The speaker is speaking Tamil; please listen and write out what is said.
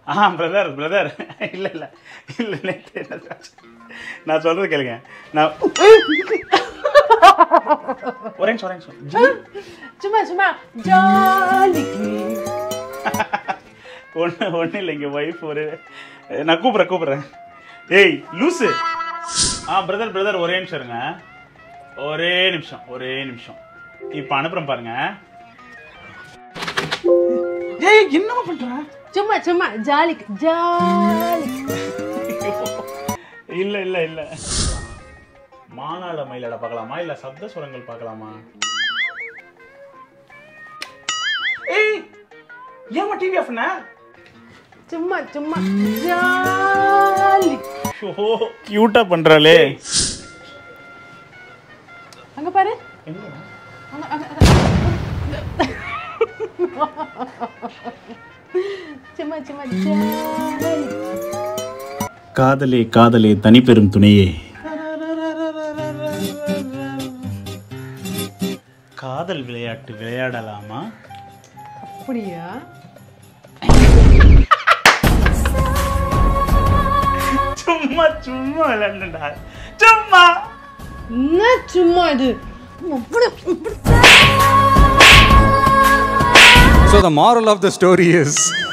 ஆ பிரதர் பிரதர் இல்லை இல்லை இல்லை நேத்து என்ன ஆச்சு? நான் சொல்றது கேளுங்க நான் ஒரே நிமிஷம் ஒரே நிமிஷம் ஜி. சும்மா சும்மா ஜாலிக்கு ஒண்ணு ஒண்ணு இல்லை இங்க ஒய்ஃப் ஒரு நான் கூப்பிட்றேன் கூப்பிட்றேன் ஏய் லூசு ஆ பிரதர் பிரதர் ஒரே நிமிஷம் இருங்க ஒரே நிமிஷம் ஒரே நிமிஷம் இப்போ அனுப்புறேன் பாருங்க ஏய் என்னமா பண்ற சும்மா சும்மா ஜாலிக்கு ஜாலிக்கு இல்ல இல்ல இல்ல மானாட மயிலாட பார்க்கலாமா இல்ல சப்த சுரங்கள் பார்க்கலாமா ஏய் ஏமா டிவி ஆஃப்னா சும்மா சும்மா ஜாலி ஓ கியூட்டா பண்றாளே அங்க பாரு எங்க அங்க அங்க அங்க. சும்மா சும்மா ஜாலி காதலே காதலே தனிப்பெரும் துணையே காதல் விளையாட்டு விளையாடலாமா அப்படியா சும்மா சும்மா விளையாண்டுடா சும்மா என்ன சும்மா இது அப்படி இப்படி So the moral of the story is